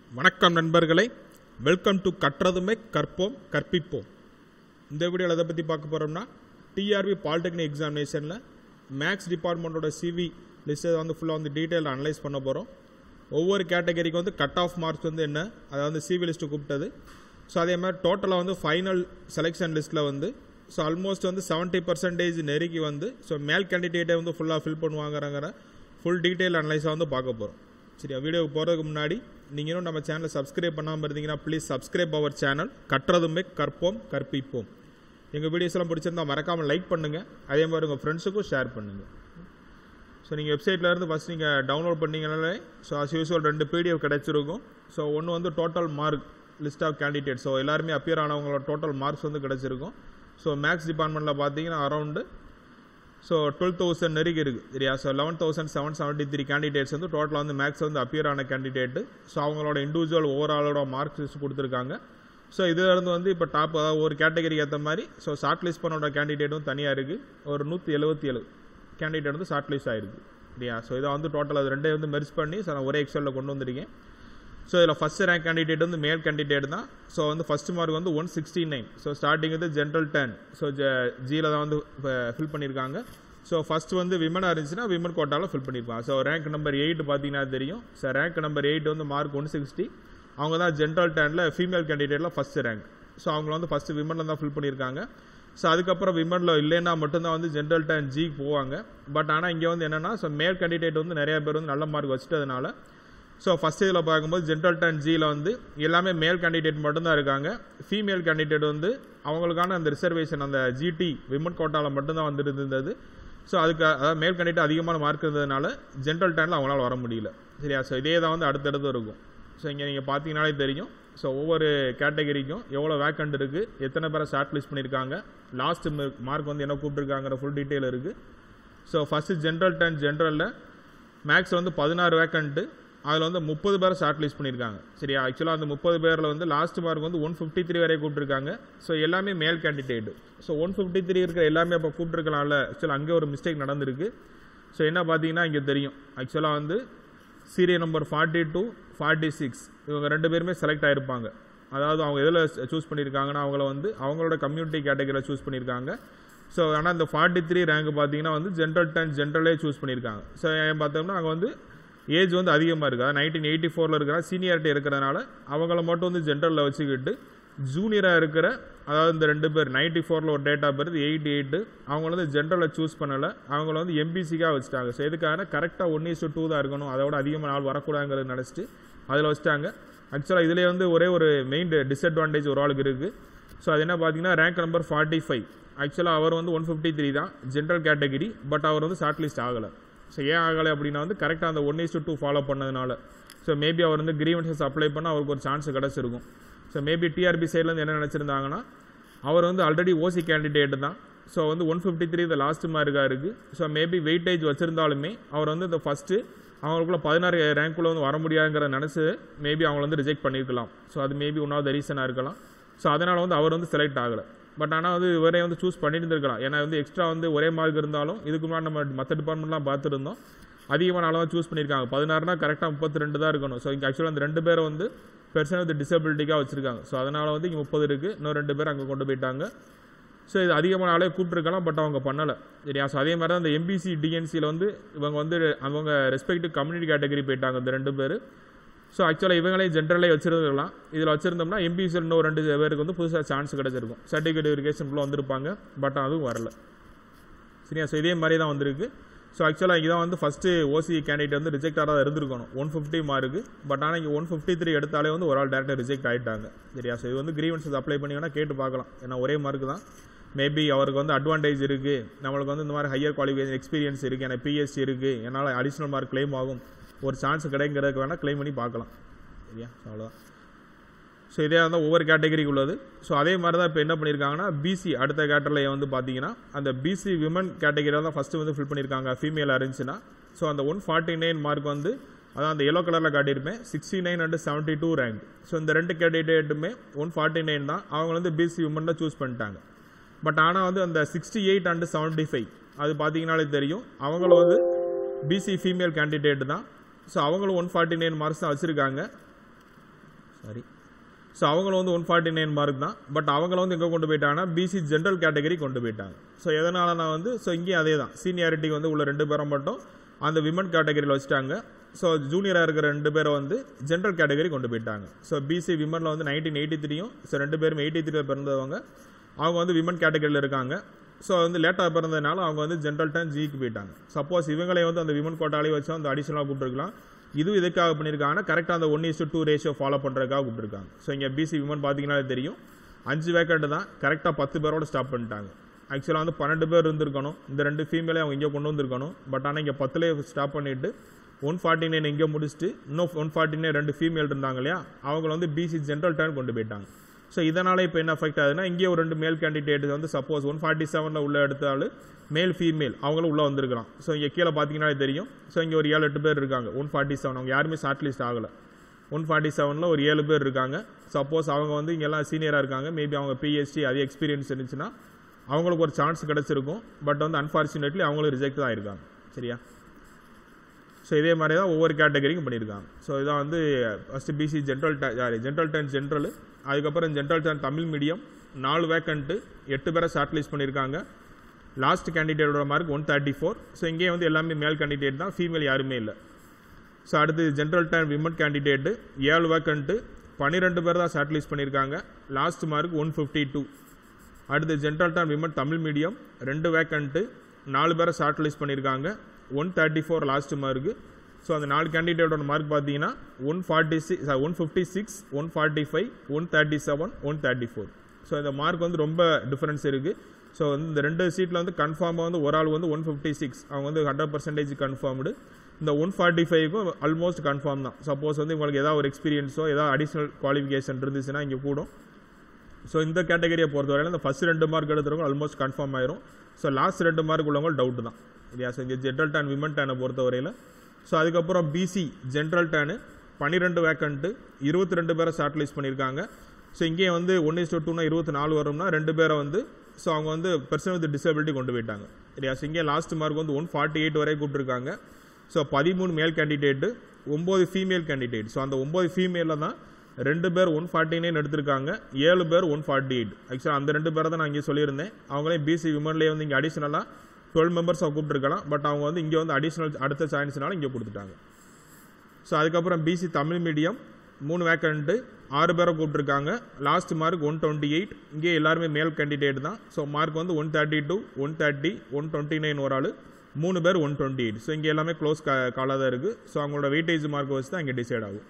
வணக்கம் நண்பர்களே welcome to கற்றதுமே கற்போம் கற்பிப்போம் இந்த வீடியோவில் எதை பற்றி பார்க்க போகிறோம்னா டிஆர்பி பாலிடெக்னிக் எக்ஸாமினேஷனில் மேக்ஸ் டிபார்ட்மெண்ட்டோட சிவி லிஸ்ட்டை வந்து ஃபுல்லாக வந்து டீட்டெயில் அனலைஸ் பண்ண போகிறோம் ஒவ்வொரு கேட்டகரிக்கு வந்து கட் ஆஃப் மார்க்ஸ் வந்து என்ன அதை வந்து சிவி லிஸ்ட்டு கூப்பிட்டது ஸோ அதே மாதிரி டோட்டலாக வந்து ஃபைனல் செலெக்ஷன் லிஸ்ட்டில் வந்து ஸோ ஆல்மோஸ்ட் வந்து செவன்ட்டி பர்சன்டேஜ் நெருக்கி வந்து ஸோ மேல் கேண்டிடேட்டை வந்து ஃபுல்லாக ஃபில் பண்ணுவாங்கங்கிற ஃபுல் டீட்டெயில் அனலைஸாக வந்து பார்க்க போகிறோம் சரியா வீடியோக்கு போகிறதுக்கு முன்னாடி நீங்கள் இன்னும் நம்ம சேனலை சப்ஸ்கிரைப் பண்ணாமல் இருந்தீங்கன்னா ப்ளீஸ் சப்ஸ்கிரைப் அவர் சேனல் கற்றதுமே கற்போம் கற்பிப்போம் எங்கள் வீடியோஸ் எல்லாம் பிடிச்சிருந்தா மறக்காமல் லைக் பண்ணுங்கள் அதே மாதிரி உங்கள் ஃப்ரெண்ட்ஸுக்கும் ஷேர் பண்ணுங்கள் ஸோ நீங்கள் வெப்சைட்டில் இருந்து ஃபஸ்ட் நீங்கள் டவுன்லோட் பண்ணீங்கனாலே ஸோ அஸ் யூஸ்வல் ரெண்டு பிடிஎஃப் கிடச்சிருக்கும் ஸோ ஒன்று வந்து total mark list of candidate so எல்லாருமே அப்பியர் ஆனவங்களோட டோட்டல் மார்க்ஸ் வந்து கிடச்சிருக்கும் ஸோ மேக்ஸ் டிபார்ட்மெண்ட்டில் பார்த்தீங்கன்னா அரௌண்டு ஸோ டுவெல் தௌசண்ட் நெருக்கி இருக்குது சரியா so eleven thousand seven seventy three candidates வந்து டோட்டலாக வந்து மேக்ஸ் வந்து அப்பியர் ஆன கேண்டிடேட்டு ஸோ அவங்களோட இண்டிவிஜுவல் ஓவராலோட மார்க்ஸ் லிஸ்ட் கொடுத்துருக்காங்க ஸோ இதிலிருந்து வந்து இப்போ டாப் அதாவது ஒரு கேட்டகரிக்கு ஏற்ற மாதிரி ஸோ ஷார்ட் லிஸ்ட் பண்ணோட கேண்டிடேட்டும் தனியாக இருக்குது ஒரு நூற்றி எழுபத்தி ஏழு கேண்டிடேட் வந்து ஷார்ட் லிஸ்ட் ஆயிருக்கு சரியா ஸோ இதை வந்து டோட்டல் அது ரெண்டே வந்து மெர்ஜ் பண்ணி ஸோ நான் ஒரே எக்ஸலில் கொண்டு வந்திருக்கேன் ஸோ இதில் ஃபஸ்ட் ரேங்க் கேண்டிடேட் வந்து மேல் கேண்டிடேட் தான் ஸோ வந்து ஃபஸ்ட் மார்க் வந்து one sixty nine so starting வந்து ஜென்ரல் டென் ஸோ ஜியில் தான் வந்து ஃபில் பண்ணியிருக்காங்க ஸோ ஃபஸ்ட் வந்து விமனாக இருந்துச்சுன்னா விமன் கோட்டாவில் ஃபில் பண்ணியிருப்பாங்க ஸோ ரேங்க் நம்பர் எயிட் பார்த்தீங்கன்னா தெரியும் ஸோ ரேங்க் நம்பர் எயிட் வந்து மார்க் ஒன் சிக்ஸ்டி அவங்க தான் ஜென்ரல் டெனில் ஃபீமேல் கேண்டிடேட்டில் ஃபஸ்ட் ரேங்க் ஸோ அவங்கள வந்து ஃபஸ்ட்டு விமனில் தான் ஃபில் பண்ணியிருக்காங்க ஸோ அதுக்கப்புறம் விமனில் இல்லைன்னா மட்டும்தான் வந்து ஜென்ரல் டென் ஜிக்கு போவாங்க பட் ஆனால் இங்கே வந்து என்னென்னா ஸோ மேல் கேண்டிடேட் வந்து நிறைய பேர் வந்து நல்ல மார்க் வச்சுட்டதுனால ஸோ ஃபஸ்ட் இதில் பார்க்கும்போது ஜென்ரல் டென் ஜியில் வந்து எல்லாமே மேல் கேண்டிடேட் மட்டும்தான் இருக்காங்க ஃபீமேல் கேண்டிடேட் வந்து அவங்களுக்கான அந்த ரிசர்வேஷன் அந்த ஜிடி விமன் கோட்டாவில் மட்டும்தான் வந்துட்டு இருந்தது ஸோ அதுக்கு அதாவது மேல் கேண்டிடேட் அதிகமான மார்க் இருந்ததுனால ஜென்ரல் டெனில் அவங்களால வர முடியல சரியா ஸோ இதே தான் வந்து அடுத்தடுத்து இருக்கும் ஸோ இங்கே நீங்கள் பார்த்தீங்கனாலே தெரியும் ஸோ ஒவ்வொரு கேட்டகரிக்கும் எவ்வளோ வேக்கண்ட் இருக்குது எத்தனை பேரை ஷார்ட் லிஸ்ட் பண்ணியிருக்காங்க லாஸ்ட் மார்க் வந்து என்ன கூப்பிட்டுருக்காங்கிற ஃபுல் டீட்டெயில் இருக்குது ஸோ ஃபஸ்ட்டு ஜென்ரல் டென் ஜென்ரலில் மேக்ஸ் வந்து பதினாறு வேக்கண்ட்டு அதில் வந்து முப்பது பேரை ஷார்ட் லிஸ்ட் பண்ணியிருக்காங்க சரியா ஆக்சுவலாக அந்த முப்பது பேரில் வந்து லாஸ்ட் மார்க் வந்து ஒன் ஃபிஃப்டி த்ரீ வரை கூப்பிட்டுருக்காங்க ஸோ எல்லாமே male candidate so one fifty three இருக்கிற எல்லாமே அப்போ கூப்பிட்டுருக்கலாம்ல ஆக்சுவலாக அங்கே ஒரு மிஸ்டேக் நடந்திருக்கு ஸோ என்ன பார்த்தீங்கன்னா இங்கே தெரியும் ஆக்சுவலாக வந்து serial number forty two forty six இவங்க ரெண்டு பேருமே செலக்ட் ஆகிருப்பாங்க அதாவது அவங்க எதில் சூஸ் பண்ணியிருக்காங்கன்னா அவங்கள வந்து அவங்களோட கம்யூனிட்டி கேட்டகரியில் சூஸ் பண்ணியிருக்காங்க ஸோ ஆனால் இந்த ஃபார்ட்டி த்ரீ ரேங்க் பார்த்தீங்கன்னா வந்து ஜென்ரல் டென் ஜென்ரலே சூஸ் பண்ணியிருக்காங்க ஸோ ஏன் பார்த்தோம்னா அங்கே வந்து ஏஜ் வந்து அதிகமாக இருக்குது நைன்டீன் எயிட்டி ஃபோரில் இருக்கிற சீனியாரிட்டி இருக்கிறதுனால அவங்கள மட்டும் வந்து ஜென்ரலில் வச்சுக்கிட்டு ஜூனியராக இருக்கிற அதாவது இந்த ரெண்டு பேர் நைன்ட்டி ஃபோரில் ஒரு date of birth eighty eight அவங்கள வந்து ஜென்ரலில் சூஸ் பண்ணலை அவங்கள வந்து எம்பிசிக்காக வச்சுட்டாங்க ஸோ எதுக்காக கரெக்டாக ஒன் இஸ் டூ தான் இருக்கணும் அதோட அதிகமாக நாள் வரக்கூடாதுங்கிறது நினச்சிட்டு அதில் வச்சுட்டாங்க ஆக்சுவலாக இதிலே வந்து ஒரே ஒரு மெயின் டிஸ்அட்வான்டேஜ் ஒரு ஆளுக்கு இருக்குது ஸோ அது என்ன பார்த்தீங்கன்னா ரேங்க் நம்பர் ஃபார்ட்டி ஃபைவ் ஆக்சுவலாக அவர் வந்து ஒன் ஃபிஃப்டி த்ரீ தான் ஜென்ரல் கேட்டகிரி பட் அவர் வந்து ஷார்ட் லிஸ்ட் ஆகலை ஸோ ஏன் ஆகலை அப்படின்னா வந்து கரெக்டாக அந்த ஒன் இஸ் டூ ஃபாலோ பண்ணதுனால ஸோ மேபி அவர் வந்து கிரீவன்சஸ் அப்ளை பண்ணால் அவருக்கு ஒரு சான்ஸ் கிடச்சிருக்கும் ஸோ மேபி டிஆர்பி சைட்லேருந்து என்ன நினச்சிருந்தாங்கன்னா அவர் வந்து ஆல்ரெடி ஓசி கேண்டிடேட் தான் ஸோ வந்து ஒன் ஃபிஃப்டி த்ரீ இந்த லாஸ்ட் மார்க்காக இருக்குது ஸோ மேபி வெயிட்டேஜ் வச்சுருந்தாலுமே அவர் வந்து இந்த ஃபஸ்ட்டு அவங்களுக்குள்ள பதினாறு ரேங்க்குள்ளே வந்து வர முடியாதுங்கிற நினச்சி மேபி அவங்கள வந்து ரிஜெக்ட் பண்ணியிருக்கலாம் ஸோ அது மேபி ஒன்றாவது ரீசனாக இருக்கலாம் ஸோ அதனால் வந்து அவர் வந்து செலக்ட் ஆகலை பட் ஆனால் வந்து இவரே வந்து சூஸ் பண்ணியிருந்திருக்கலாம் ஏன்னா வந்து எக்ஸ்ட்ரா வந்து ஒரே மார்க் இருந்தாலும் இதுக்கு முன்னாடி நம்ம மற்ற டிபார்ட்மெண்ட்லாம் பார்த்துருந்தோம் அதிகமான அளவு தான் சூஸ் பண்ணியிருக்காங்க பதினாறுனா கரெக்டாக முப்பத்தி ரெண்டு தான் இருக்கணும் ஸோ இங்கே ஆக்சுவலாக அந்த ரெண்டு பேரை வந்து பெர்சன் வித் டிசபிலிட்டிக்காக வச்சுருக்காங்க ஸோ அதனால் வந்து இங்கே முப்பது இருக்குது இன்னும் ரெண்டு பேர் அங்கே கொண்டு போயிட்டாங்க ஸோ இது அதிகமான ஆளே கூப்பிட்ருக்கலாம் பட் அவங்க பண்ணலை சரியா ஸோ அதே மாதிரி தான் அந்த எம்பிசி டிஎன்சியில் வந்து இவங்க வந்து அவங்க ரெஸ்பெக்டிவ் கம்யூனிட்டி கேட்டகரி போயிட்டாங்க இந்த ரெண்டு பேர் ஸோ ஆக்சுவலாக இவங்களே ஜென்ரலே வச்சிருந்துக்கலாம் இதில் வச்சிருந்தோம்னா எம்பிசியில் இன்னும் ரெண்டு பேருக்கு வந்து புதுசாக சான்ஸ் கிடச்சிருக்கும் சர்டிஃபிகேட் வெரிஃபிகேஷன் ஃபுல்லாக வந்திருப்பாங்க பட் அதுவும் வரல சரியா ஸோ இதே மாதிரி தான் வந்திருக்கு ஸோ ஆக்சுவலாக இதான் வந்து ஃபஸ்ட்டு ஓசி கேண்டிடேட் வந்து ரிஜெக்ட் ஆகாத இருந்திருக்கணும் ஒன் ஃபிஃப்டி மார்க்கு பட் ஆனால் இங்கே ஒன் ஃபிஃப்டி த்ரீ எடுத்தாலே வந்து ஒரு ஆள் டேரக்டாக ரிஜெக்ட் ஆகிட்டாங்க சரியா ஸோ இது வந்து கிரீவன்ஸஸ் அப்ளை பண்ணி வேணால் கேட்டு பார்க்கலாம் ஏன்னா ஒரே மார்க் தான் மேபி அவருக்கு வந்து அட்வான்டேஜ் இருக்குது நம்மளுக்கு வந்து இந்த மாதிரி ஹையர் குவாலிஃபிகேஷன் எக்ஸ்பீரியன்ஸ் இருக்குது எனக்கு பிஎஸ்சி இருக்குது என்னால் அடிஷ்னல் மார்க் கிளைம் ஆகும் ஒரு சான்ஸ் கிடைக்கிறதுக்கு வேணால் கிளைம் பண்ணி பார்க்கலாம் சரியா அவ்வளோதான் ஸோ இதே வந்து ஒவ்வொரு கேட்டகரிக்கு உள்ளது ஸோ அதே மாதிரி தான் இப்போ என்ன பண்ணியிருக்காங்கன்னா பிசி அடுத்த கேட்டரில் வந்து பார்த்தீங்கன்னா அந்த பிசி விமன் கேட்டகரியில் தான் ஃபஸ்ட்டு வந்து ஃபில் பண்ணியிருக்காங்க ஃபீமேல் இருந்துச்சுன்னா ஸோ அந்த ஒன் ஃபார்ட்டி நைன் மார்க் வந்து அதான் அந்த எல்லோ கலரில் காட்டியிருப்பேன் sixty nine and seventy two rank so இந்த ரெண்டு கேண்டிடேட்டுமே ஒன் ஃபார்ட்டி நைன் தான் அவங்க வந்து பிசி விமன் தான் சூஸ் பண்ணிட்டாங்க பட் ஆனால் வந்து அந்த sixty eight and seventy five அது பார்த்தீங்கனாலே தெரியும் அவங்கள வந்து பிசி ஃபீமேல் கேண்டிடேட் தான் ஸோ அவங்களும் ஒன் ஃபார்ட்டி நைன் மார்க்ஸ் தான் வச்சுருக்காங்க சாரி ஸோ அவங்களும் வந்து ஒன் ஃபார்ட்டி நைன் மார்க் தான் பட் அவங்கள வந்து எங்கே கொண்டு போயிட்டாங்கன்னா பிசி ஜென்ரல் கேட்டகரி கொண்டு போயிட்டாங்க ஸோ எதனால் நான் வந்து ஸோ இங்கேயும் அதே தான் சீனியாரிட்டி வந்து உள்ள ரெண்டு பேரும் மட்டும் அந்த விமன் கேட்டகரியில் வச்சுட்டாங்க ஸோ ஜூனியராக இருக்கிற ரெண்டு பேரை வந்து ஜென்ரல் கேட்டகரி கொண்டு போயிட்டாங்க ஸோ பிசி விமனில் வந்து நைன்டீன் எயிட்டி த்ரீயும் ஸோ ரெண்டு பேரும் எயிட்டி த்ரீல பிறந்தவங்க அவங்க வந்து விமன் கேட்டகரியில் இருக்காங்க ஸோ வந்து லேட்டாக பிறந்ததுனால அவங்க வந்து ஜென்ரல் டன் ஜிக்கு போயிட்டாங்க சப்போஸ் இவங்களே வந்து அந்த விமன் கோட்டாலே வச்சு அந்த அடிஷனலாக கூப்பிட்டுருக்கலாம் இது இதுக்காக பண்ணியிருக்காங்கன்னா கரெக்டாக அந்த one is to ratio follow பண்ணுறதுக்காக கூப்பிட்டுருக்காங்க ஸோ இங்கே பிசி விமன் பார்த்தீங்கன்னாலே தெரியும் அஞ்சு வேக்கண்ட் தான் கரெக்டாக பத்து பேரோட ஸ்டாப் பண்ணிட்டாங்க ஆக்சுவலாக வந்து பன்னெண்டு பேர் இருந்திருக்கணும் இந்த ரெண்டு ஃபீமேலே அவங்க இங்கே கொண்டு வந்திருக்கணும் பட் ஆனால் இங்கே பத்துலேயே ஸ்டாப் பண்ணிவிட்டு ஒன் ஃபார்ட்டி நைன் இங்கே முடிச்சுட்டு இன்னும் ஒன் ஃபார்ட்டி நைன் ரெண்டு ஃபீமேல் இருந்தாங்க இல்லையா அவங்கள வந்து பிசி ஜென்ரல் டர்ன் கொண்டு போயிட்டாங்க ஸோ இதனால் இப்போ என்ன அஃபெக்ட் ஆகுதுன்னா இங்கே ஒரு ரெண்டு மேல் கேண்டிடேட் வந்து சப்போஸ் ஒன் ஃபார்ட்டி செவனில் உள்ள எடுத்தாலும் மேல் ஃபீமேல் அவங்களும் உள்ளே வந்திருக்கலாம் ஸோ இங்கே கீழே பார்த்தீங்கன்னா தெரியும் ஸோ இங்கே ஒரு ஏழு எட்டு பேர் இருக்காங்க ஒன் ஃபார்ட்டி செவன் அவங்க யாருமே ஷார்ட் லிஸ்ட் ஆகலை ஒன் ஃபார்ட்டி செவனில் ஒரு ஏழு பேர் இருக்காங்க சப்போஸ் அவங்க வந்து இங்கெல்லாம் சீனியராக இருக்காங்க மேபி அவங்க பிஹெச்டி அதே எக்ஸ்பீரியன்ஸ் இருந்துச்சுன்னா அவங்களுக்கு ஒரு சான்ஸ் கிடச்சிருக்கும் பட் வந்து அன்ஃபார்ச்சுனேட்லி அவங்களும் ரிஜெக்ட் தான் இருக்காங்க சரியா ஸோ இதே மாதிரி தான் ஒவ்வொரு கேட்டகரிக்கும் பண்ணியிருக்காங்க ஸோ இதான் வந்து first BC general sorry general ten general அதுக்கப்புறம் ஜென்ரல் டென் தமிழ் மீடியம் நாலு வேக்கண்ட்டு எட்டு பேரை ஷார்ட் லிஸ்ட் பண்ணியிருக்காங்க லாஸ்ட் கேண்டிடேட்டோட mark one thirty four so இங்கேயே வந்து எல்லாமே மேல் கேண்டிடேட் தான் ஃபீமேல் யாருமே இல்லை ஸோ அடுத்து ஜென்ரல் டென் விமன் கேண்டிடேட்டு ஏழு வேக்கண்ட்டு பன்னிரெண்டு பேர் தான் ஷார்ட் லிஸ்ட் பண்ணியிருக்காங்க last mark one fifty two அடுத்து general turn women Tamil medium ரெண்டு வேக்கண்ட்டு நாலு பேரை ஷார்ட் லிஸ்ட் பண்ணியிருக்காங்க one thirty four last mark so அந்த நாலு கேண்டிடேட்டோட மார்க் பார்த்தீங்கன்னா one forty six one fifty six one forty five one thirty seven one thirty four so இந்த மார்க் வந்து ரொம்ப டிஃப்ரென்ஸ் இருக்குது ஸோ வந்து இந்த ரெண்டு சீட்டில் வந்து கன்ஃபார்மாக வந்து ஒரு ஆள் வந்து ஒன் ஃபிஃப்டி சிக்ஸ் அவங்க வந்து ஹண்ட்ரட் பர்சன்டேஜ் கன்ஃபார்ம்டு இந்த ஒன் ஃபார்ட்டி ஃபைவ்க்கும் ஆல்மோஸ்ட் கன்ஃபார்ம் தான் சப்போஸ் வந்து உங்களுக்கு ஏதாவது ஒரு எக்ஸ்பீரியன்ஸோ ஏதாவது அடிஷ்னல் குவாலிஃபிகேஷன் இருந்துச்சுன்னா இங்கே கூடும் ஸோ இந்த கேட்டகரியை பொறுத்தவரையில் இந்த ஃபஸ்ட் ரெண்டு மார்க் எடுத்துறவங்க ஆல்மோஸ்ட் கன்ஃபார்ம் ஆயிரும் ஸோ லாஸ்ட் ரெண்டு மார்க் உள்ளவங்க டவுட் தான் இல்லையா ஸோ இங்கே ஜென்ரல் டேன் விமன் டேனை பொறுத்தவரையில் ஸோ அதுக்கப்புறம் பிசி ஜென்ரல் டேனு பன்னிரெண்டு வேக்கண்ட்டு இருபத்தி ரெண்டு பேரை ஷார்ட் லிஸ்ட் பண்ணியிருக்காங்க ஸோ இங்கேயே வந்து ஒன் இஸ் டூனா இருபத்தி நாலு வரும்னா ரெண்டு பேரை வந்து ஸோ அவங்க வந்து பர்சன் வித் டிசபிலிட்டி கொண்டு போயிட்டாங்க இல்லையா ஸோ இங்கே லாஸ்ட் மார்க் வந்து ஒன் ஃபார்ட்டி எயிட் வரை கூப்பிட்டுருக்காங்க ஸோ பதிமூணு மேல் கேண்டிடேட்டு ஒம்பது ஃபீமேல் கேண்டிடேட் ஸோ அந்த ஒம்பது ஃபீமேலில் தான் ரெண்டு பேர் ஒன் ஃபார்ட்டி நைன் எடுத்திருக்காங்க ஏழு பேர் ஒன் ஃபார்ட்டி எயிட் ஆக்சுவலாக அந்த ரெண்டு பேரை தான் நான் இங்கே சொல்லியிருந்தேன் அவங்களே பிசி விமன்லேயே வந்து இங்கே அடிஷனலாக டுவெல் மெம்பர்ஸை கூப்பிட்டுருக்கலாம் பட் அவங்க வந்து இங்கே வந்து அடிஷனல் அடுத்த சான்ஸ்னால இங்கே கொடுத்துட்டாங்க ஸோ அதுக்கப்புறம் பிசி தமிழ் மீடியம் மூணு வேக்கண்ட்டு ஆறு பேரை கூப்பிட்டுருக்காங்க last mark one twenty eight இங்கே எல்லாருமே மேல் கேண்டிடேட் தான் ஸோ மார்க் வந்து one thirty two one thirty one twenty nine ஒரு ஆள் மூணு பேர் ஒன் டுவெண்ட்டி எயிட் ஸோ இங்கே எல்லாமே க்ளோஸ் காலாக தான் இருக்குது ஸோ அவங்களோட வெயிட்டேஜ் மார்க் வச்சு தான் இங்கே டிசைட் ஆகும்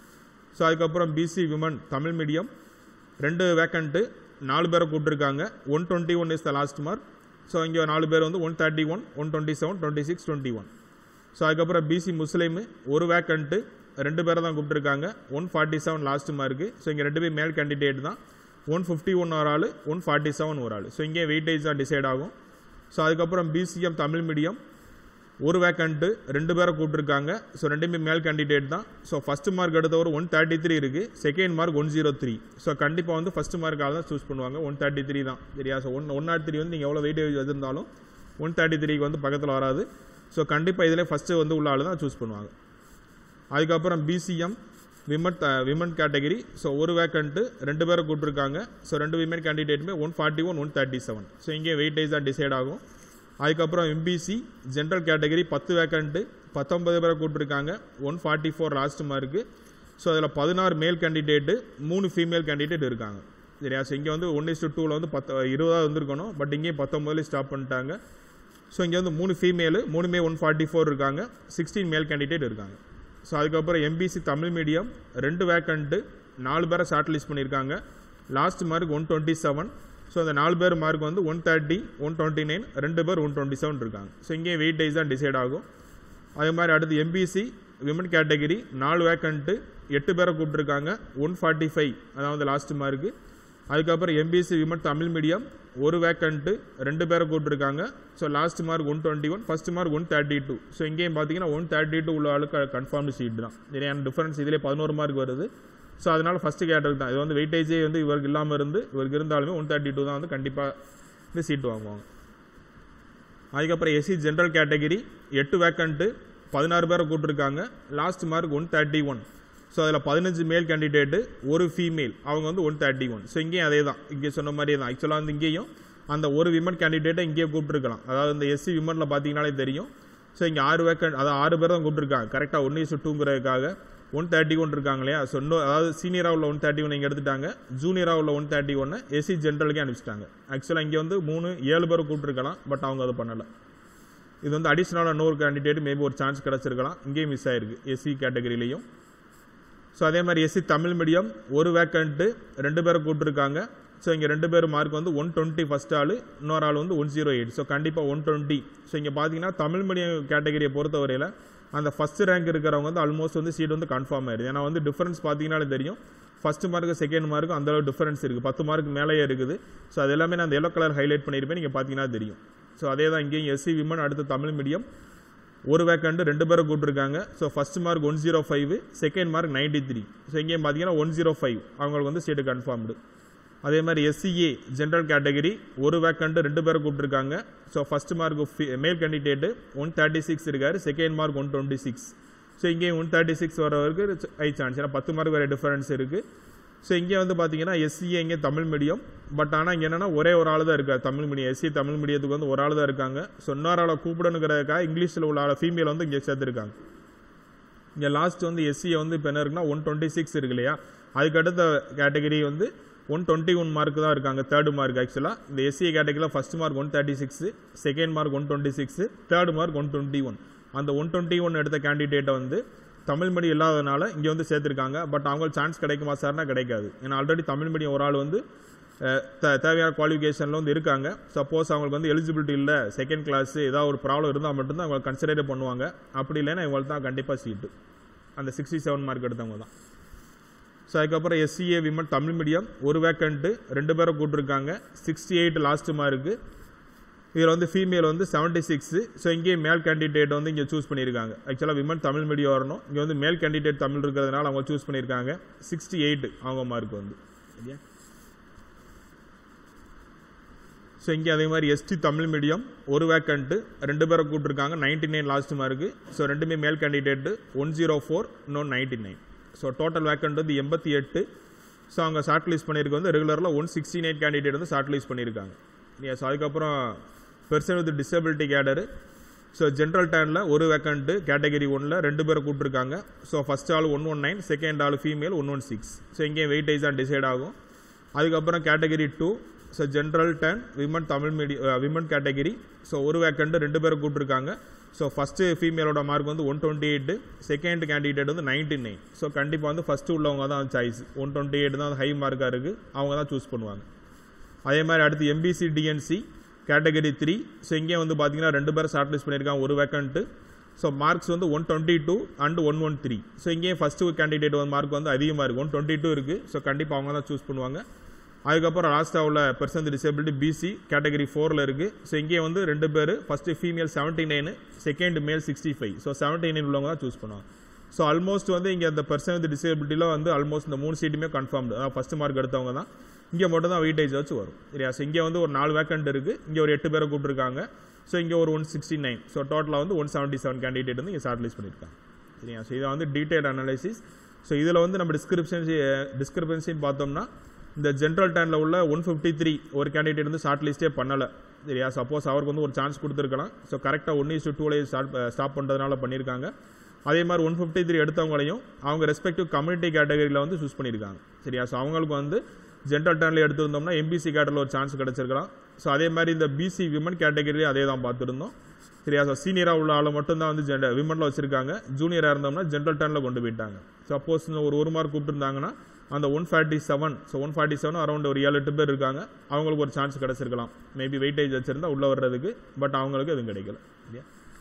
ஸோ அதுக்கப்புறம் பிசி விமன் தமிழ் மீடியம் ரெண்டு வேக்கண்ட்டு நாலு பேரை கூப்பிட்டுருக்காங்க one twenty one is the last mark so இங்கே நாலு பேர் வந்து one thirty one one twenty seven twenty six twenty one so அதுக்கப்புறம் பிசி முஸ்லீமு ஒரு வேக்கண்ட்டு ரெண்டு பேரை தான் கூப்பிட்டுருக்காங்க one forty seven last mark so இங்கே ரெண்டு பேர் மேல் கேண்டிடேட் தான் ஒன் ஃபிஃப்டி ஒன் ஒரு ஆள் ஒன் ஃபார்ட்டி செவன் ஒரு ஆள் ஸோ இங்கே வெயிட்டேஜ் தான் டிசைட் ஆகும் ஸோ அதுக்கப்புறம் பிசிஎம் தமிழ் மீடியம் ஒரு வேக்கண்ட்டு ரெண்டு பேரை கூப்பிட்டுருக்காங்க ஸோ ரெண்டுமே மேல் கேண்டிடேட் தான் ஸோ ஃபஸ்ட் மார்க் எடுத்தவர் ஒன் தேர்ட்டி த்ரீ இருக்குது second mark one zero three so கண்டிப்பாக வந்து ஃபஸ்ட் மார்க்காக தான் சூஸ் பண்ணுவாங்க ஒன் தேர்ட்டி த்ரீ தான் சரியா so one one nought three வந்து நீங்கள் எவ்வளோ வெயிட்டேஜ் வந்திருந்தாலும் ஒன் தேர்ட்டி த்ரீக்கு வந்து பக்கத்தில் வராது ஸோ கண்டிப்பாக இதில் ஃபஸ்ட்டு வந்து உள்ள ஆள் தான் சூஸ் பண்ணுவாங்க அதுக்கப்புறம் BCM women women category so ஒரு வேக்கண்ட்டு ரெண்டு பேரை கூப்பிட்டுருக்காங்க ஸோ ரெண்டு விமன் கேண்டிடேட்டுமே one forty one one thirty seven so இங்கே வெயிட்டேஜ் தான் டிசைட் ஆகும் அதுக்கப்புறம் எம்பிசி ஜென்ரல் கேட்டகரி பத்து வேக்கண்ட்டு பத்தொன்பது பேரை கூப்பிட்டுருக்காங்க one forty four last mark so அதில் பதினாறு மேல் கேண்டிடேட்டு மூணு ஃபீமேல் கேண்டிடேட் இருக்காங்க சரியா ஸோ இங்கே வந்து ஒன் இஸ் டூவில் வந்து பத்து இருபதாவது வந்திருக்கணும் பட் இங்கேயும் பத்தொம்பதுலேயும் ஸ்டாப் பண்ணிட்டாங்க ஸோ இங்கே வந்து மூணு ஃபீமேலு மூணுமே ஒன் ஃபார்ட்டி ஃபோர் இருக்காங்க சிக்ஸ்டீன் மேல் கேண்டிடேட் இருக்காங்க ஸோ அதுக்கப்புறம் எம்பிசி தமிழ் மீடியம் ரெண்டு வேக்கண்ட்டு நாலு பேரை ஷார்ட் லிஸ்ட் பண்ணியிருக்காங்க last mark one twenty seven so அந்த நாலு பேர் மார்க் வந்து one thirty one twenty nine ரெண்டு பேர் ஒன் டுவெண்ட்டி செவன் இருக்காங்க ஸோ இங்கே வெயிட்டேஜ் தான் டிசைட் ஆகும் அதே மாதிரி அடுத்து எம்பிசி விமன் கேட்டகரி நாலு வேக்கண்ட்டு எட்டு பேரை கூப்பிட்டுருக்காங்க ஒன் ஃபார்ட்டி ஃபைவ் அதாவது லாஸ்ட் மார்க்கு அதுக்கப்புறம் எம்பிசி விமன் தமிழ் மீடியம் ஒரு வேக்கண்ட்டு ரெண்டு பேரை கூப்பிட்டுருக்காங்க so last mark one twenty one first mark one thirty two so இங்கேயும் பார்த்தீங்கன்னா ஒன் தேர்ட்டி டூ உள்ள ஆளுக்கு கன்ஃபார்ம்டு சீட் தான் சரியான டிஃபரன்ஸ் இதிலே பதினோரு மார்க் வருது ஸோ அதனால் ஃபஸ்ட்டு கேட்டது தான் இது வந்து வெயிட்டேஜே வந்து இவருக்கு இல்லாமல் இருந்து இவருக்கு இருந்தாலுமே ஒன் தேர்ட்டி டூ தான் வந்து கண்டிப்பாக இந்த சீட் வாங்குவாங்க அதுக்கப்புறம் எஸ்சி ஜென்ரல் கேட்டகரி எட்டு வேக்கண்ட்டு பதினாறு பேரை கூப்பிட்டுருக்காங்க last mark one thirty one so அதில் பதினஞ்சு மேல் கேண்டிடேட்டு ஒரு ஃபீமேல் அவங்க வந்து ஒன் தேர்ட்டி ஒன் ஸோ இங்கேயும் அதே தான் இங்கே சொன்ன மாதிரியே தான் ஆக்சுவலாக வந்து இங்கேயும் அந்த ஒரு விமன் கேண்டிடேட்டை இங்கேயே கூப்பிட்டுருக்கலாம் அதாவது இந்த எஸ்சி விமனில் பார்த்தீங்கனாலே தெரியும் ஸோ இங்கே ஆறு வேக்கண்ட் அதாவது ஆறு பேர் தான் கூப்பிட்டுருக்காங்க கரெக்டாக ஒன்று இஸ் டூங்கிறதுக்காக ஒன் தேர்ட்டி ஒன் இருக்காங்க இல்லையா ஸோ இன்னும் அதாவது சீனியராக உள்ள ஒன் தேர்ட்டி ஒன் இங்கே எடுத்துட்டாங்க ஜூனியராக உள்ள ஒன் தேர்ட்டி ஒன்று எஸ்சி ஜென்ரலுக்கே அனுப்பிச்சிட்டாங்க ஆக்சுவலாக இங்கே வந்து மூணு ஏழு பேர் கூப்பிட்டுருக்கலாம் பட் அவங்க அதை பண்ணலை இது வந்து அடிஷ்னலாக இன்னொரு கேண்டிடேட் மேபி ஒரு சான்ஸ் கிடச்சிருக்கலாம் இங்கேயும் மிஸ் ஆயிருக்கு எஸ்சி கேட்டகரியிலையும் ஸோ அதே மாதிரி எஸ்சி தமிழ் மீடியம் ஒரு வேக்கண்ட்டு ரெண்டு பேரை கூப்பிட்டுருக்காங்க ஸோ இங்கே ரெண்டு பேர் மார்க் வந்து ஒன் டுவெண்ட்டி ஃபஸ்ட் ஆள் இன்னொரு ஆள் வந்து ஒன் ஜீரோ எயிட் ஸோ கண்டிப்பாக ஒன் டுவெண்ட்டி ஸோ இங்கே பார்த்தீங்கன்னா தமிழ் மீடியம் கேட்டகரியை பொறுத்தவரையில் அந்த ஃபஸ்ட் ரேங்க் இருக்கிறவங்க வந்து ஆல்மோஸ்ட் வந்து சீட் வந்து கன்ஃபார்ம் ஆயிடுது ஏன்னா வந்து டிஃபரன்ஸ் பார்த்தீங்கன்னாலே தெரியும் ஃபஸ்ட் மார்க்கு செகண்ட் மார்க்கு அந்த அளவு டிஃபரன்ஸ் இருக்குது பத்து மார்க் மேலேயே இருக்குது ஸோ அது எல்லாமே நான் அந்த எல்லோ கலர் ஹைலைட் பண்ணியிருப்பேன் நீங்கள் பார்த்தீங்கன்னா தெரியும் ஸோ அதே தான் இங்கேயும் எஸ்சி விமன் அடுத்து தமிழ் மீடியம் ஒரு வேக்கண்ட் ரெண்டு பேரை கூப்பிட்டுருக்காங்க so first mark one zero five second mark ninety three so இங்கேயும் பார்த்தீங்கன்னா ஒன் ஜீரோ ஃபைவ் அவங்களுக்கு வந்து சீட்டு கன்ஃபார்ம்டு அதே மாதிரி எஸ்சிஏ ஜென்ரல் கேட்டகரி ஒரு வேக்கண்ட் ரெண்டு பேரை கூப்பிட்டுருக்காங்க so first mark male candidate one thirty six இருக்கார் second mark one twenty six so இங்கேயும் ஒன் தேர்ட்டி சிக்ஸ் வரவருக்கு ஹை சான்ஸ் ஏன்னா பத்து மார்க் வேறு டிஃபரன்ஸ் இருக்குது ஸோ இங்கே வந்து பார்த்தீங்கன்னா எஸ்சிஏ இங்கே தமிழ் மீடியம் பட் ஆனால் இங்கே என்னென்னா ஒரே ஒரு ஆள் தான் இருக்கார் தமிழ் மீடியம் எஸ்சி தமிழ் மீடியத்துக்கு வந்து ஒரு ஆள் தான் இருக்காங்க ஸோ இன்னொரு ஆளை கூப்பிடணுங்கிறதுக்காக இங்கிலீஷில் உள்ள ஆளை ஃபீமேல் வந்து இங்கே சேர்த்துருக்காங்க இங்கே லாஸ்ட் வந்து எஸ்சியை வந்து இப்போ என்ன இருக்குன்னா ஒன் டுவெண்ட்டி சிக்ஸ் இருக்கு இல்லையா அதுக்கு அடுத்த கேட்டகரி வந்து ஒன் டுவெண்ட்டி ஒன் மார்க் தான் இருக்காங்க தேர்ட் மார்க் ஆக்சுவலாக இந்த எஸ்சிஏ கேட்டகரியில் first mark one thirty six second mark one twenty six third mark one twenty one அந்த ஒன் டுவெண்ட்டி ஒன் எடுத்த கேண்டிடேட்டை வந்து தமிழ் மீடியம் இல்லாதனால இங்கே வந்து சேர்த்துருக்காங்க பட் அவங்களுக்கு சான்ஸ் கிடைக்குமா சார்னா கிடைக்காது ஏன்னா ஆல்ரெடி தமிழ் மீடியம் ஒரு ஆள் வந்து அஹ், தே- தேவையான குவாலிஃபிகேஷனில் வந்து இருக்காங்க சப்போஸ் அவங்களுக்கு வந்து எலிஜிபிலிட்டி இல்லை செகண்ட் கிளாஸ் ஏதாவது ஒரு ப்ராப்ளம் இருந்தால் மட்டும்தான் அவங்க கன்சிடரே பண்ணுவாங்க அப்படி இல்லைன்னா இவங்களுக்கு தான் கண்டிப்பாக சீட்டு அந்த சிக்ஸ்டி செவன் மார்க் எடுத்தவங்க தான் ஸோ அதுக்கப்புறம் எஸ்சிஏ விமன் தமிழ் மீடியம் ஒரு வேக்கண்ட்டு ரெண்டு பேரை கூப்பிட்டுருக்காங்க சிக்ஸ்டி எயிட் லாஸ்ட் மார்க்கு இதில் வந்து ஃபீமேல் வந்து செவன்ட்டி சிக்ஸு ஸோ இங்கேயே மேல் கேண்டிடேட் வந்து இங்கே சூஸ் பண்ணியிருக்காங்க ஆக்சுவலாக விமன் தமிழ் மீடியம் வரணும் இங்கே வந்து மேல் கேண்டிடேட் தமிழ் இருக்கிறதுனால அவங்க சூஸ் பண்ணியிருக்காங்க சிக்ஸ்டி எயிட் அவங்க மார்க் வந்து சரியா ஸோ இங்கே அதே மாதிரி எஸ்டி தமிழ் மீடியம் ஒரு வேக்கண்ட்டு ரெண்டு பேரை கூப்பிட்டுருக்காங்க ninety nine last mark so ரெண்டுமே male candidate one zero four இன்னொன்று ninety nine so total vacant வந்து எண்பத்தி எட்டு ஸோ அவங்க ஷார்ட் லிஸ்ட் பண்ணியிருக்க வந்து ரெகுலரில் ஒன் சிக்ஸ்டி நைன் கேண்டிடேட் வந்து ஷார்ட் லிஸ்ட் பண்ணியிருக்காங்க எஸ் அதுக்கப்புறம் பெர்சன் வித் டிசபிலிட்டி கேடரு ஸோ ஜென்ரல் டேனில் ஒரு வேக்கண்ட்டு கேட்டகரி ஒன்னில் ரெண்டு பேரை கூப்பிட்டுருக்காங்க ஸோ ஃபஸ்ட் ஆள் ஒன் ஒன் நைன் செகண்ட் ஆள் female one one six so இங்கேயும் வெயிட்டேஜ் தான் டிசைட் ஆகும் அதுக்கப்புறம் category two so general ten women Tamil medium women category so ஒரு வேக்கண்ட்டு ரெண்டு பேரை கூப்பிட்டுருக்காங்க ஸோ ஃபஸ்ட்டு ஃபீமேலோட மார்க் வந்து one twenty eight second candidate வந்து நைன்டி நைன் ஸோ கண்டிப்பாக வந்து ஃபஸ்ட்டு உள்ளவங்க தான் சாய்ஸ் ஒன் டுவெண்ட்டி எயிட் தான் ஹை மார்க்காக இருக்குது அவங்க தான் சூஸ் பண்ணுவாங்க அதே மாதிரி அடுத்து MBC DNC category three so இங்கே வந்து பார்த்தீங்கன்னா ரெண்டு பேரும் ஷார்ட் லிஸ்ட் பண்ணியிருக்காங்க ஒரு வேக்கண்ட்டு ஸோ மார்க்ஸ் வந்து one twenty two and one one three so இங்கேயும் ஃபஸ்ட்டு கேண்டிடேட் வந்து மார்க் வந்து அதிகமாக இருக்குது ஒன் டுவெண்ட்டி டூ இருக்குது ஸோ கண்டிப்பாக அவங்க தான் சூஸ் பண்ணுவாங்க அதுக்கப்புறம் லாஸ்ட்டாக உள்ள பெர்சன் டிசபிலிட்டி பிசி கேட்டகரி ஃபோரில் இருக்குது ஸோ இங்கே வந்து ரெண்டு பேர் first female seventy nine second male sixty five so seventy nine உள்ளவங்க தான் சூஸ் பண்ணுவாங்க ஸோ ஆல்மோஸ்ட் வந்து இங்கே அந்த பர்சன் வித் டிசபிலிட்டியில் வந்து ஆல்மோஸ்ட் இந்த மூணு சீட்டுமே கன்ஃபார்ம்டு அதாவது ஃபஸ்ட் மார்க் எடுத்தவங்க தான் இங்கே மட்டும் தான் வெயிட்டேஜ் வச்சு வரும் சரியா ஸோ இங்கே வந்து ஒரு நாலு வேக்கண்ட் இருக்குது இங்கே ஒரு எட்டு பேரை கூப்பிட்டுருக்காங்க ஸோ இங்கே ஒரு ஒன் சிக்ஸ்டி நைன் ஸோ டோட்டலாக வந்து ஒன் செவன்ட்டி செவன் கேண்டிடேட் வந்து இங்கே ஷார்ட் லிஸ்ட் பண்ணியிருக்காங்க சரியா ஸோ இதை வந்து டீட்டெயில் அனாலிசிஸ் ஸோ இதில் வந்து நம்ம டிஸ்கிரிப்ஷன்ஸ் டிஸ்கிரிபன்சின்னு பார்த்தோம்னா இந்த ஜென்ரல் டேனில் உள்ள ஒன் ஃபிஃப்டி த்ரீ ஒரு கேண்டிடேட் வந்து ஷார்ட் லிஸ்ட்டே பண்ணலை சரியா சப்போஸ் அவருக்கு வந்து ஒரு சான்ஸ் கொடுத்துருக்கலாம் ஸோ கரெக்டாக ஒன் இஸ் டூலேயே ஸ்டார்ட் ஸ்டாப் பண்ணுறதுனால பண்ணியிருக்காங்க அதே மாதிரி ஒன் ஃபிஃப்டி த்ரீ எடுத்தவங்களையும் அவங்க ரெஸ்பெக்டிவ் கம்யூனிட்டி கேட்டகரியில் வந்து சூஸ் பண்ணியிருக்காங்க சரியா ஸோ அவங்களுக்கு வந்து ஜென்ரல் டேனில் எடுத்திருந்தோம்னா எம்பிசி கேட்டரில் ஒரு சான்ஸ் கிடச்சிருக்கலாம் ஸோ அதே மாதிரி இந்த பிசி விமன் கேட்டகரியிலே அதே தான் பார்த்துருந்தோம் சரியா ஸோ சீனியராக உள்ள ஆளை மட்டும் தான் வந்து ஜென்ட விமனில் வச்சிருக்காங்க ஜூனியராக இருந்தோம்னா ஜென்ரல் டேனில் கொண்டு போயிட்டாங்க சப்போஸ் ஒரு ஒரு மார்க் கூப்பிட்டுருந்தாங்கன்னா அந்த one forty seven so one forty seven around ஒரு ஏழு எட்டு பேர் இருக்காங்க அவங்களுக்கு ஒரு சான்ஸ் கிடச்சிருக்கலாம் மேபி வெயிட்டேஜ் வச்சிருந்தா உள்ளே வர்றதுக்கு பட் அவங்களுக்கு எதுவும் கிடைக்கல இல்லையா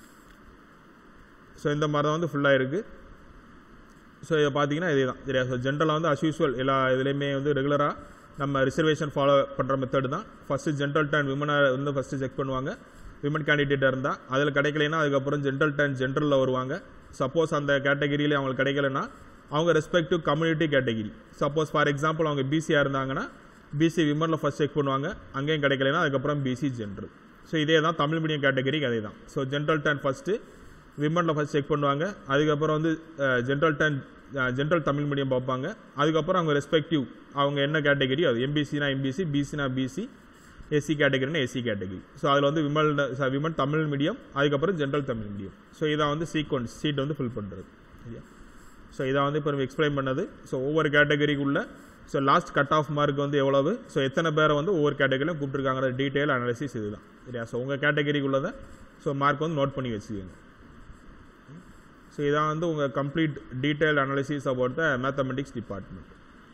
ஸோ இந்த மாதிரி தான் வந்து ஃபுல்லாக இருக்குது ஸோ இதை பார்த்தீங்கன்னா இதே தான் சரியா ஸோ ஜென்ரலாக வந்து அஸ் யூஸ்வல் எல்லா இதுலேயுமே வந்து ரெகுலராக நம்ம ரிசர்வேஷன் ஃபாலோ பண்ணுற மெத்தட் தான் ஃபஸ்ட்டு ஜென்ரல் டேன் விமனை வந்து ஃபஸ்ட்டு செக் பண்ணுவாங்க விமன் கேண்டிடேட்டாக இருந்தால் அதில் கிடைக்கலைன்னா அதுக்கப்புறம் ஜென்ரல் டேன் ஜென்ரலில் வருவாங்க சப்போஸ் அந்த கேட்டகிரியிலே அவங்களுக்கு கிடைக்கலன்னா அவங்க respective community category suppose for example அவங்க பிசியாக இருந்தாங்கன்னா பிசி விமனில் ஃபஸ்ட் செக் பண்ணுவாங்க அங்கேயும் கிடைக்கலைன்னா அதுக்கப்புறம் பிசி ஜென்ரல் ஸோ இதே தான் தமிழ் மீடியம் கேட்டகரிக்கு அதே தான் ஸோ ஜென்ரல் டேன் ஃபஸ்ட்டு விமனில் ஃபஸ்ட் செக் பண்ணுவாங்க அதுக்கப்புறம் வந்து general ten general Tamil medium பார்ப்பாங்க அதுக்கப்புறம் அவங்க ரெஸ்பெக்டிவ் அவங்க என்ன கேட்டகரி அது எம்பிசினா எம்பிசி பிசினா பிசி எஸ்சி கேட்டகரினா எஸ்சி கேட்டகரி ஸோ அதில் வந்து விமல் விமன் தமிழ் மீடியம் அதுக்கப்புறம் ஜென்ரல் தமிழ் மீடியம் ஸோ இதான் வந்து சீக்வன்ஸ் சீட் வந்து ஃபில் பண்ணுறது சரியா ஸோ இதான் வந்து இப்போ நம்ம எக்ஸ்பிளைன் பண்ணது ஸோ ஒவ்வொரு கேட்டகரிக்குள்ள so last cut off mark வந்து எவ்வளவு ஸோ எத்தனை பேரை வந்து ஒவ்வொரு கேட்டகரியிலும் கூப்பிட்டுருக்காங்கிற டீட்டெயில் அனாலிசிஸ் இதுதான் சரியா ஸோ உங்கள் கேட்டகரிக்குள்ளதை ஸோ மார்க் வந்து நோட் பண்ணி வச்சுக்கோங்க ஸோ இதான் வந்து உங்கள் complete detail analysis about the mathematics department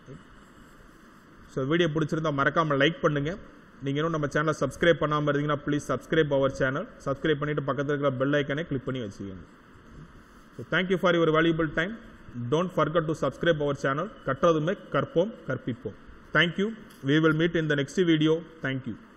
so video பிடிச்சிருந்தா மறக்காமல் லைக் பண்ணுங்கள் நீங்கள் இன்னும் நம்ம சேனலை சப்ஸ்கிரைப் பண்ணாமல் இருந்தீங்கன்னா please subscribe our channel subscribe பண்ணிவிட்டு பக்கத்தில் இருக்கிற பெல் ஐக்கனை கிளிக் பண்ணி வச்சுக்கோங்க so thank you for your valuable time don't forget to subscribe our channel கற்றதுமே கற்போம் கற்பிப்போம் thank you we will meet in the next video thank you